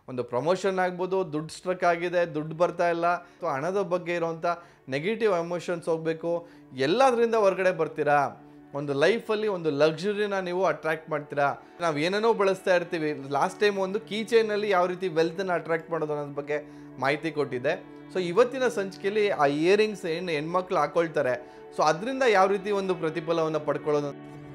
ಒಂದು ಪ್ರಮೋಷನ್ ಆಗ್ಬೋದು ದುಡ್ಡು ಸ್ಟ್ರಕ್ ಆಗಿದೆ ದುಡ್ಡು ಬರ್ತಾ ಇಲ್ಲ ಅಥವಾ ಹಣದ ಬಗ್ಗೆ ಇರೋವಂಥ ನೆಗೆಟಿವ್ ಎಮೋಷನ್ಸ್ ಹೋಗಬೇಕು ಎಲ್ಲದರಿಂದ ಹೊರಗಡೆ ಬರ್ತೀರಾ ಒಂದು ಲೈಫಲ್ಲಿ ಒಂದು ಲಕ್ಸುರಿನ ನೀವು ಅಟ್ರಾಕ್ಟ್ ಮಾಡ್ತೀರಾ ನಾವು ಏನೇನೋ ಬಳಸ್ತಾ ಇರ್ತೀವಿ ಲಾಸ್ಟ್ ಟೈಮ್ ಒಂದು ಕೀ ಚೈನಲ್ಲಿ ಯಾವ ರೀತಿ ವೆಲ್ತನ್ನ ಅಟ್ರಾಕ್ಟ್ ಮಾಡೋದು ಅನ್ನೋದ್ರ ಬಗ್ಗೆ ಮಾಹಿತಿ ಕೊಟ್ಟಿದ್ದೆ ಸೊ ಇವತ್ತಿನ ಸಂಚಿಕೆಯಲ್ಲಿ ಆ ಇಯರಿಂಗ್ಸ್ ಏನು ಹೆಣ್ಮಕ್ಳು ಹಾಕೊಳ್ತಾರೆ ಸೊ ಅದರಿಂದ ಯಾವ ರೀತಿ ಒಂದು ಪ್ರತಿಫಲವನ್ನು ಪಡ್ಕೊಳ್ಳೋದು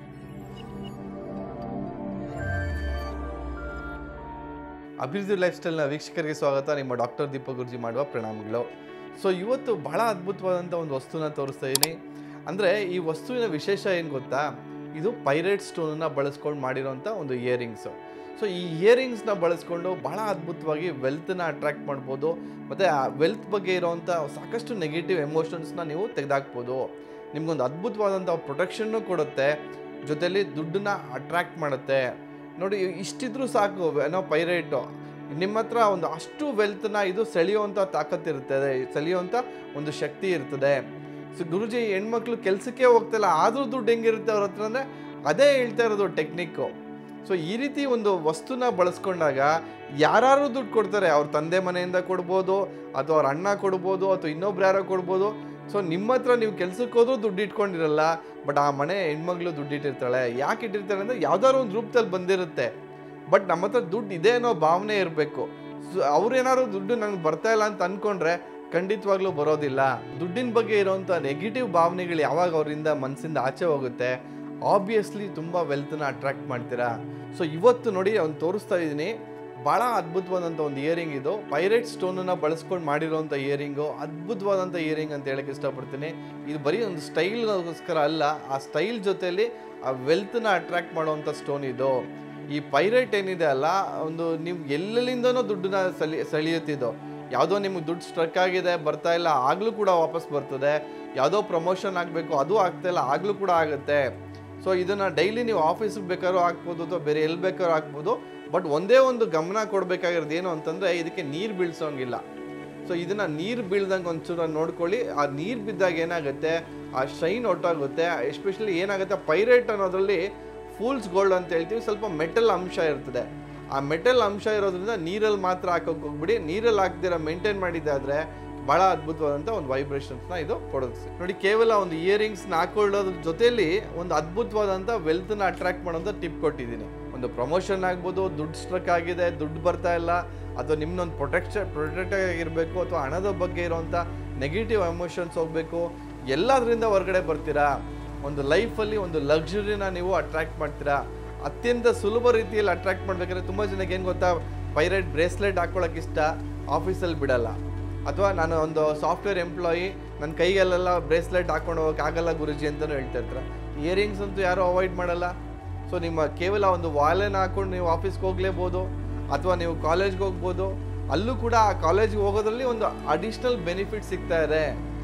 ಅಭಿವೃದ್ಧಿ ಲೈಫ್ ಸ್ಟೈಲ್ನ ವೀಕ್ಷಕರಿಗೆ ಸ್ವಾಗತ ನಿಮ್ಮ ಡಾಕ್ಟರ್ ದೀಪಕ್ ಗುರುಜಿ ಮಾಡುವ ಪ್ರಣಾಮಗಳು ಸೊ ಇವತ್ತು ಬಹಳ ಅದ್ಭುತವಾದಂಥ ಒಂದು ವಸ್ತುನ ತೋರಿಸ್ತಾ ಇದ್ದೀನಿ ಅಂದರೆ ಈ ವಸ್ತುವಿನ ವಿಶೇಷ ಏನು ಗೊತ್ತಾ ಇದು ಪೈರೇಟ್ ಸ್ಟೋನನ್ನು ಬಳಸ್ಕೊಂಡು ಮಾಡಿರೋಂಥ ಒಂದು ಇಯರಿಂಗ್ಸು ಸೊ ಈ ಇಯರಿಂಗ್ಸ್ನ ಬಳಸ್ಕೊಂಡು ಬಹಳ ಅದ್ಭುತವಾಗಿ ವೆಲ್ತ್ನ ಅಟ್ರಾಕ್ಟ್ ಮಾಡ್ಬೋದು ಮತ್ತು ಆ ವೆಲ್ತ್ ಬಗ್ಗೆ ಇರೋವಂಥ ಸಾಕಷ್ಟು ನೆಗೆಟಿವ್ ಎಮೋಷನ್ಸ್ನ ನೀವು ತೆಗೆದಾಕ್ಬೋದು ನಿಮ್ಗೊಂದು ಅದ್ಭುತವಾದಂಥ ಪ್ರೊಟೆಕ್ಷನ್ನು ಕೊಡುತ್ತೆ ಜೊತೆಲಿ ದುಡ್ಡನ್ನ ಅಟ್ರಾಕ್ಟ್ ಮಾಡುತ್ತೆ ನೋಡಿ ಇಷ್ಟಿದ್ರೂ ಸಾಕು ಏನೋ ಪೈರೇಟು ನಿಮ್ಮ ಹತ್ರ ಒಂದು ಅಷ್ಟು ವೆಲ್ತ್ನ ಇದು ಸೆಳೆಯುವಂಥ ತಾಕತ್ತಿರ್ತದೆ ಸೆಳೆಯುವಂಥ ಒಂದು ಶಕ್ತಿ ಇರ್ತದೆ ಸೊ ಗುರುಜಿ ಹೆಣ್ಮಕ್ಳು ಕೆಲಸಕ್ಕೆ ಹೋಗ್ತಿಲ್ಲ ಆದರೂ ದುಡ್ಡು ಹೆಂಗಿರುತ್ತೆ ಅವ್ರ ಹತ್ರ ಅಂದರೆ ಅದೇ ಹೇಳ್ತಾ ಇರೋದು ಟೆಕ್ನಿಕ್ಕು ಸೊ ಈ ರೀತಿ ಒಂದು ವಸ್ತುನ ಬಳಸ್ಕೊಂಡಾಗ ಯಾರು ದುಡ್ಡು ಕೊಡ್ತಾರೆ ಅವ್ರ ತಂದೆ ಮನೆಯಿಂದ ಕೊಡ್ಬೋದು ಅಥವಾ ಅವ್ರ ಅಣ್ಣ ಕೊಡ್ಬೋದು ಅಥವಾ ಇನ್ನೊಬ್ರು ಯಾರೋ ಕೊಡ್ಬೋದು ಸೊ ನಿಮ್ಮ ಹತ್ರ ನೀವು ಕೆಲ್ಸಕ್ಕೆ ಹೋದ್ರೂ ದುಡ್ಡು ಇಟ್ಕೊಂಡಿರಲ್ಲ ಬಟ್ ಆ ಮನೆ ಹೆಣ್ಮಗಳು ದುಡ್ಡು ಇಟ್ಟಿರ್ತಾಳೆ ಯಾಕೆ ಇಟ್ಟಿರ್ತಾಳೆ ಅಂದರೆ ಯಾವ್ದಾದ್ರು ಒಂದು ರೂಪದಲ್ಲಿ ಬಂದಿರುತ್ತೆ ಬಟ್ ನಮ್ಮ ಹತ್ರ ದುಡ್ಡು ಇದೆ ಅನ್ನೋ ಭಾವನೆ ಇರಬೇಕು ಸೊ ಅವ್ರೇನಾದ್ರು ದುಡ್ಡು ನಂಗೆ ಬರ್ತಾ ಇಲ್ಲ ಅಂತ ಅಂದ್ಕೊಂಡ್ರೆ ಖಂಡಿತವಾಗ್ಲೂ ಬರೋದಿಲ್ಲ ದುಡ್ಡಿನ ಬಗ್ಗೆ ಇರೋವಂಥ ನೆಗೆಟಿವ್ ಭಾವನೆಗಳು ಯಾವಾಗ ಅವರಿಂದ ಮನಸ್ಸಿಂದ ಆಚೆ ಹೋಗುತ್ತೆ ಆಬ್ವಿಯಸ್ಲಿ ತುಂಬ ವೆಲ್ತ್ನ ಅಟ್ರಾಕ್ಟ್ ಮಾಡ್ತೀರಾ ಸೊ ಇವತ್ತು ನೋಡಿ ಅವ್ನು ತೋರಿಸ್ತಾ ಇದ್ದೀನಿ ಭಾಳ ಅದ್ಭುತವಾದಂಥ ಒಂದು ಇಯರಿಂಗ್ ಇದು ಪೈರೇಟ್ ಸ್ಟೋನನ್ನು ಬಳಸ್ಕೊಂಡು ಮಾಡಿರೋಂಥ ಇಯರಿಂಗು ಅದ್ಭುತವಾದಂಥ ಇಯರಿಂಗ್ ಅಂತ ಹೇಳಕ್ಕೆ ಇಷ್ಟಪಡ್ತೀನಿ ಇದು ಬರೀ ಒಂದು ಸ್ಟೈಲ್ಗೋಸ್ಕರ ಅಲ್ಲ ಆ ಸ್ಟೈಲ್ ಜೊತೆಲಿ ಆ ವೆಲ್ತ್ನ ಅಟ್ರಾಕ್ಟ್ ಮಾಡುವಂಥ ಸ್ಟೋನ್ ಇದು ಈ ಪೈರೇಟ್ ಏನಿದೆ ಅಲ್ಲ ಒಂದು ನೀವು ಎಲ್ಲೆಲ್ಲಿಂದನೋ ದುಡ್ಡನ್ನ ಸೆಳಿ ಸೆಳೆಯುತ್ತಿದ್ದು ಯಾವುದೋ ನಿಮ್ಗೆ ದುಡ್ಡು ಸ್ಟ್ರಕ್ ಆಗಿದೆ ಬರ್ತಾ ಇಲ್ಲ ಆಗಲೂ ಕೂಡ ವಾಪಸ್ ಬರ್ತದೆ ಯಾವುದೋ ಪ್ರಮೋಷನ್ ಆಗಬೇಕು ಅದು ಆಗ್ತಾ ಇಲ್ಲ ಆಗಲೂ ಕೂಡ ಆಗುತ್ತೆ ಸೊ ಇದನ್ನು ಡೈಲಿ ನೀವು ಆಫೀಸಿಗೆ ಬೇಕಾದ್ರೂ ಹಾಕ್ಬೋದು ಅಥವಾ ಬೇರೆ ಎಲ್ಲಿ ಬೇಕಾದ್ರೂ ಹಾಕ್ಬೋದು ಬಟ್ ಒಂದೇ ಒಂದು ಗಮನ ಕೊಡಬೇಕಾಗಿರೋದು ಏನು ಅಂತಂದರೆ ಇದಕ್ಕೆ ನೀರು ಬೀಳ್ಸೋಂಗಿಲ್ಲ ಸೊ ಇದನ್ನು ನೀರು ಬೀಳ್ದಂಗೆ ಒಂಚೂರು ನೋಡ್ಕೊಳ್ಳಿ ಆ ನೀರು ಬಿದ್ದಾಗ ಏನಾಗುತ್ತೆ ಆ ಶೈನ್ ಹೊಟ್ಟೋಗುತ್ತೆ ಎಸ್ಪೆಷಲಿ ಏನಾಗುತ್ತೆ ಪೈರೇಟ್ ಅನ್ನೋದ್ರಲ್ಲಿ ಫೂಲ್ಸ್ ಗೋಲ್ಡ್ ಅಂತ ಹೇಳ್ತೀವಿ ಸ್ವಲ್ಪ ಮೆಟಲ್ ಅಂಶ ಇರ್ತದೆ ಆ ಮೆಟಲ್ ಅಂಶ ಇರೋದ್ರಿಂದ ನೀರಲ್ಲಿ ಮಾತ್ರ ಹಾಕೋಕೆ ಹೋಗ್ಬಿಡಿ ನೀರಲ್ಲಿ ಹಾಕ್ದಿರ ಮೇಂಟೈನ್ ಮಾಡಿದ್ದಾದ್ರೆ ಬಹಳ ಅದ್ಭುತವಾದಂಥ ಒಂದು ವೈಬ್ರೇಷನ್ಸ್ನ ಇದು ಕೊಡುತ್ತೆ ನೋಡಿ ಕೇವಲ ಒಂದು ಇಯರಿಂಗ್ಸ್ನ ಹಾಕೊಳ್ಳೋದ್ರ ಜೊತೆಲಿ ಒಂದು ಅದ್ಭುತವಾದಂಥ ವೆಲ್ತ್ನ ಅಟ್ರಾಕ್ಟ್ ಮಾಡೋಂಥ ಟಿಪ್ ಕೊಟ್ಟಿದ್ದೀನಿ ಒಂದು ಪ್ರಮೋಷನ್ ಆಗ್ಬೋದು ದುಡ್ಡು ಸ್ಟ್ರಕ್ ಆಗಿದೆ ದುಡ್ಡು ಬರ್ತಾ ಇಲ್ಲ ಅಥವಾ ನಿಮ್ಮನ್ನೊಂದು ಪ್ರೊಟೆಕ್ಷನ್ ಪ್ರೊಟೆಕ್ಟ್ ಆಗಿರಬೇಕು ಅಥವಾ ಹಣದ ಬಗ್ಗೆ ಇರೋವಂಥ ನೆಗೆಟಿವ್ ಎಮೋಷನ್ಸ್ ಹೋಗಬೇಕು ಎಲ್ಲದರಿಂದ ಹೊರಗಡೆ ಬರ್ತೀರಾ ಒಂದು ಲೈಫಲ್ಲಿ ಒಂದು ಲಕ್ಸುರಿನ ನೀವು ಅಟ್ರಾಕ್ಟ್ ಮಾಡ್ತೀರಾ ಅತ್ಯಂತ ಸುಲಭ ರೀತಿಯಲ್ಲಿ ಅಟ್ರಾಕ್ಟ್ ಮಾಡ್ಬೇಕಾದ್ರೆ ತುಂಬ ಜನಕ್ಕೆ ಏನು ಗೊತ್ತಾ ಪೈರೇಟ್ ಬ್ರೇಸ್ಲೆಟ್ ಹಾಕೊಳ್ಳೋಕೆ ಇಷ್ಟ ಆಫೀಸಲ್ಲಿ ಬಿಡಲ್ಲ ಅಥವಾ ನಾನು ಒಂದು ಸಾಫ್ಟ್ವೇರ್ ಎಂಪ್ಲಾಯಿ ನನ್ನ ಕೈಗೆಲ್ಲ ಬ್ರೇಸ್ಲೆಟ್ ಹಾಕೊಂಡು ಹೋಗಕ್ಕೆ ಆಗಲ್ಲ ಗುರುಜಿ ಅಂತಲೂ ಹೇಳ್ತಾ ಇರ್ತಾರೆ ಇಯರಿಂಗ್ಸ್ ಅಂತೂ ಯಾರೂ ಅವಾಯ್ಡ್ ಮಾಡಲ್ಲ ಸೊ ನಿಮ್ಮ ಕೇವಲ ಒಂದು ವಾಲೆನ ಹಾಕೊಂಡು ನೀವು ಆಫೀಸ್ಗೆ ಹೋಗ್ಲೇಬೋದು ಅಥವಾ ನೀವು ಕಾಲೇಜ್ಗೆ ಹೋಗ್ಬೋದು ಅಲ್ಲೂ ಕೂಡ ಆ ಕಾಲೇಜ್ಗೆ ಹೋಗೋದ್ರಲ್ಲಿ ಒಂದು ಅಡಿಷ್ನಲ್ ಬೆನಿಫಿಟ್ ಸಿಗ್ತಾ ಇದೆ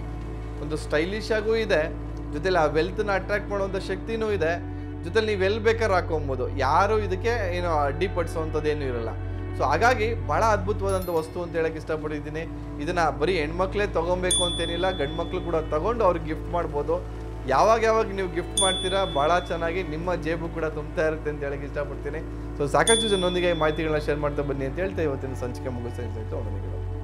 ಒಂದು ಸ್ಟೈಲಿಶ್ ಆಗೂ ಇದೆ ಜೊತೆಲಿ ಆ ವೆಲ್ತ್ನ ಅಟ್ರಾಕ್ಟ್ ಮಾಡುವಂಥ ಶಕ್ತಿನೂ ಇದೆ ಜೊತೆಲಿ ನೀವು ಎಲ್ಲಿ ಬೇಕಾದ್ರೂ ಹಾಕೊಬೋದು ಯಾರು ಇದಕ್ಕೆ ಏನು ಅಡ್ಡಿಪಡಿಸುವಂಥದ್ದು ಏನೂ ಇರಲ್ಲ ಸೊ ಹಾಗಾಗಿ ಭಾಳ ಅದ್ಭುತವಾದಂಥ ವಸ್ತು ಅಂತ ಹೇಳಕ್ಕೆ ಇಷ್ಟಪಟ್ಟಿದ್ದೀನಿ ಇದನ್ನು ಬರೀ ಹೆಣ್ಮಕ್ಳೇ ತೊಗೊಬೇಕು ಅಂತೇನಿಲ್ಲ ಗಂಡು ಮಕ್ಕಳು ಕೂಡ ತಗೊಂಡು ಅವ್ರಿಗೆ ಗಿಫ್ಟ್ ಮಾಡ್ಬೋದು ಯಾವಾಗ ಯಾವಾಗ ನೀವು ಗಿಫ್ಟ್ ಮಾಡ್ತೀರಾ ಭಾಳ ಚೆನ್ನಾಗಿ ನಿಮ್ಮ ಜೇಬು ಕೂಡ ತುಂಬ್ತಾ ಇರುತ್ತೆ ಅಂತ ಹೇಳಕ್ಕೆ ಇಷ್ಟಪಡ್ತೀನಿ ಸೊ ಸಾಕಷ್ಟು ಜನರೊಂದಿಗೆ ಮಾಹಿತಿಗಳನ್ನ ಶೇರ್ ಮಾಡ್ತಾ ಬನ್ನಿ ಅಂತ ಹೇಳ್ತಾ ಇವತ್ತಿನ ಸಂಚಿಕೆ ಮುಗಿಸ್ತಾ ಇತ್ತು ಅವನಿಗೆ